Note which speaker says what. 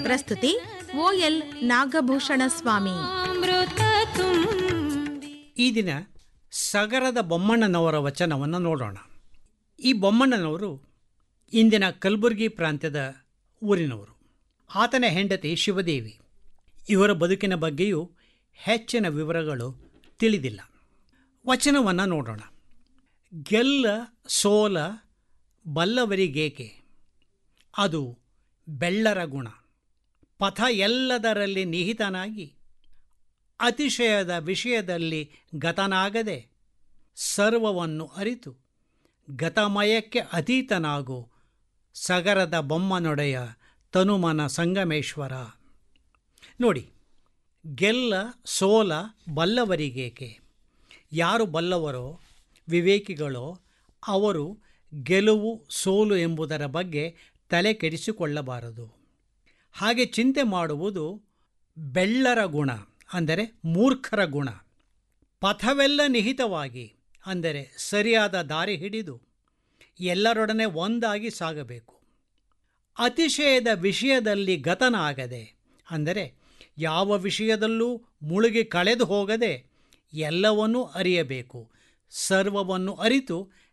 Speaker 1: ಪ್ರಸ್ತುತಿ ಓಎಲ್ ನಾಗಭೂಷಣ ಸ್ವಾಮಿ
Speaker 2: ಅಮೃತ ತುಂಬಿ
Speaker 3: ಈ ದಿನ ಸಗರದ ಬೊಮ್ಮಣ್ಣನವರ ವಚನವನ್ನು ನೋಡೋಣ ಈ ಬೊಮ್ಮಣ್ಣನವರು ಇಂದಿನ ಕಲಬುರಗಿ ಪ್ರಾಂತ್ಯದ ಊರಿನವರು ಆತನ ಹೆಂಡತಿ ಶಿವದೇವಿ ಇವರ ಬದುಕಿನ ಬಗ್ಗೆಯೂ ಹೆಚ್ಚಿನ ವಿವರಗಳು ತಿಳಿದಿಲ್ಲ ವಚನವನ್ನು ನೋಡೋಣ ಗೆಲ್ಲ ಸೋಲ ಬಲ್ಲವರಿಗೇಕೆ ಅದು ಬೆಳ್ಳರ ಗುಣ ಪಥ ಎಲ್ಲದರಲ್ಲಿ ನಿಹಿತನಾಗಿ ಅತಿಶಯದ ವಿಷಯದಲ್ಲಿ ಗತನಾಗದೆ ಸರ್ವವನ್ನು ಅರಿತು ಗತಮಯಕ್ಕೆ ಅತೀತನಾಗು ಸಗರದ ಬೊಮ್ಮನೊಡೆಯ ತನುಮನ ಸಂಗಮೇಶ್ವರ ನೋಡಿ ಗೆಲ್ಲ ಸೋಲ ಬಲ್ಲವರಿಗೇಕೆ ಯಾರು ಬಲ್ಲವರೋ ವಿವೇಕಿಗಳೋ ಅವರು ಗೆಲುವು ಸೋಲು ಎಂಬುದರ ಬಗ್ಗೆ ತಲೆ ಕೆಡಿಸಿಕೊಳ್ಳಬಾರದು ಹಾಗೆ ಚಿಂತೆ ಮಾಡುವುದು ಬೆಳ್ಳರ ಗುಣ ಅಂದರೆ ಮೂರ್ಖರ ಗುಣ ಪಥವೆಲ್ಲ ನಿಹಿತವಾಗಿ ಅಂದರೆ ಸರಿಯಾದ ದಾರಿ ಹಿಡಿದು ಎಲ್ಲರೊಡನೆ ಒಂದಾಗಿ ಸಾಗಬೇಕು ಅತಿಶಯದ ವಿಷಯದಲ್ಲಿ ಗತನಾಗದೆ ಅಂದರೆ ಯಾವ ವಿಷಯದಲ್ಲೂ ಮುಳುಗಿ ಕಳೆದು ಹೋಗದೆ ಎಲ್ಲವನ್ನೂ ಅರಿಯಬೇಕು ಸರ್ವವನ್ನು ಅರಿತು